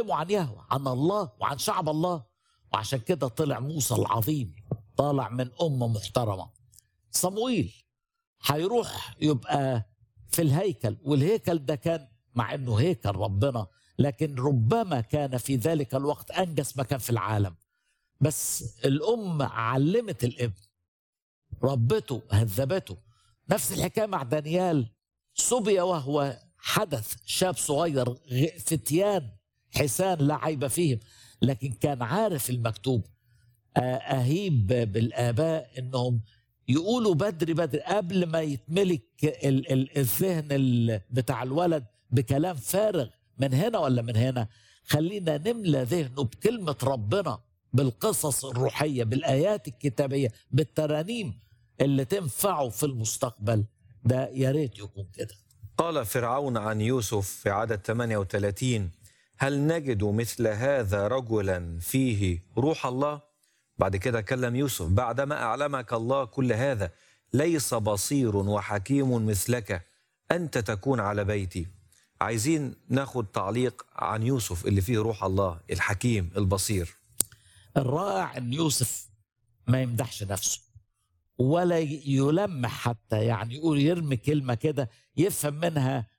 بيتكلموا عن يهوه عن الله وعن شعب الله وعشان كده طلع موسى العظيم طالع من أمة محترمة صمويل هيروح يبقى في الهيكل والهيكل ده كان مع انه هيكل ربنا لكن ربما كان في ذلك الوقت انجس مكان في العالم بس الام علمت الابن ربته هذبته نفس الحكايه مع دانيال صبي وهو حدث شاب صغير فتيان حسان لا عيب فيهم لكن كان عارف المكتوب اهيب بالاباء انهم يقولوا بدري بدري قبل ما يتملك ال- ال- الذهن ال- بتاع الولد بكلام فارغ من هنا ولا من هنا خلينا نملى ذهنه بكلمة ربنا بالقصص الروحية بالآيات الكتابية بالترانيم اللي تنفعه في المستقبل ده يا ريت يكون كده قال فرعون عن يوسف في عدد 38 هل نجد مثل هذا رجلا فيه روح الله بعد كده كلم يوسف بعدما أعلمك الله كل هذا ليس بصير وحكيم مثلك أنت تكون على بيتي عايزين ناخد تعليق عن يوسف اللي فيه روح الله الحكيم البصير الرائع ان يوسف ما يمدحش نفسه ولا يلمح حتى يعني يقول يرمي كلمه كده يفهم منها آه،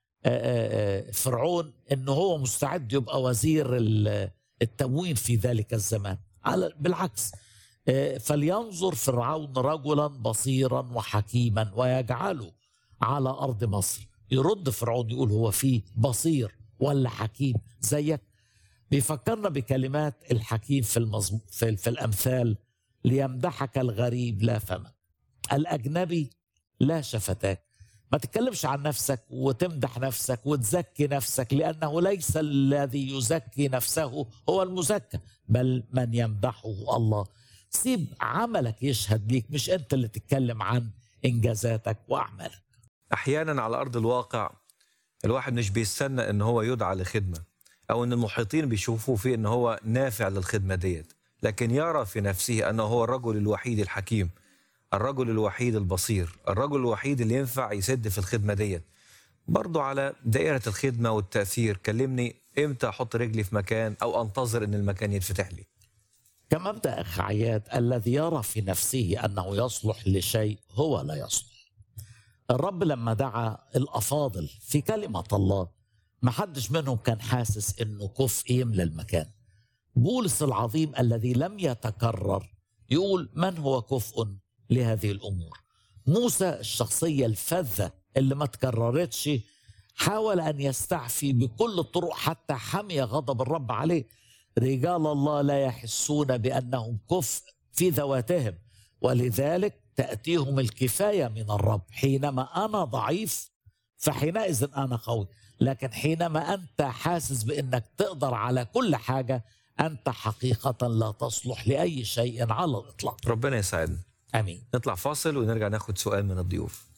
آه، آه، فرعون ان هو مستعد يبقى وزير ال- التموين في ذلك الزمان على بالعكس آه، فلينظر فرعون رجلا بصيرا وحكيما ويجعله على ارض مصر يرد فرعون يقول هو فيه بصير ولا حكيم زيك بيفكرنا بكلمات الحكيم في المزم... في, في الامثال ليمدحك الغريب لا فمك الاجنبي لا شفتاك ما تتكلمش عن نفسك وتمدح نفسك وتزكي نفسك لانه ليس الذي يزكي نفسه هو المزكى بل من يمدحه الله سيب عملك يشهد ليك مش انت اللي تتكلم عن انجازاتك واعمالك احيانا على ارض الواقع الواحد مش بيستنى ان هو يدعى لخدمه او ان المحيطين بيشوفوه فيه ان هو نافع للخدمه ديت لكن يرى في نفسه انه هو الرجل الوحيد الحكيم الرجل الوحيد البصير الرجل الوحيد اللي ينفع يسد في الخدمه ديت برضو على دائره الخدمه والتاثير كلمني امتى احط رجلي في مكان او انتظر ان المكان يتفتح لي كمبدا اخ عياد الذي يرى في نفسه انه يصلح لشيء هو لا يصلح الرب لما دعا الافاضل في كلمه الله ما حدش منهم كان حاسس انه كفء يملى المكان بولس العظيم الذي لم يتكرر يقول من هو كفء لهذه الامور موسى الشخصيه الفذه اللي ما تكررتش حاول ان يستعفي بكل الطرق حتى حمي غضب الرب عليه رجال الله لا يحسون بانهم كفء في ذواتهم ولذلك تاتيهم الكفايه من الرب حينما انا ضعيف فحينئذ انا قوي لكن حينما انت حاسس بانك تقدر على كل حاجه انت حقيقه لا تصلح لاي شيء على الاطلاق ربنا يساعدنا امين نطلع فاصل ونرجع ناخد سؤال من الضيوف